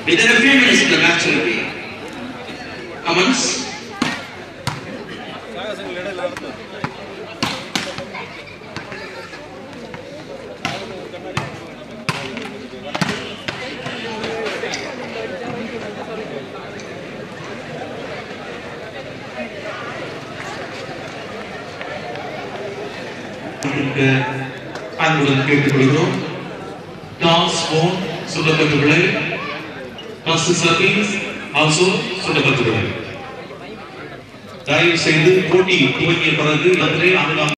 Within a few minutes, the match will be. Comments? இருக்க அன்புடன் கேட்டுக்கொள்கிறோம் டாஸ் போன் சொல்லப்பட்டுள்ளது ஃபர்ஸ்ட் சர்வீஸ் ஆல்சோ சொல்லப்பட்டுள்ளது தயவு செய்து போட்டி துவங்கிய பிறகு அதிலே ஆங்காங்கே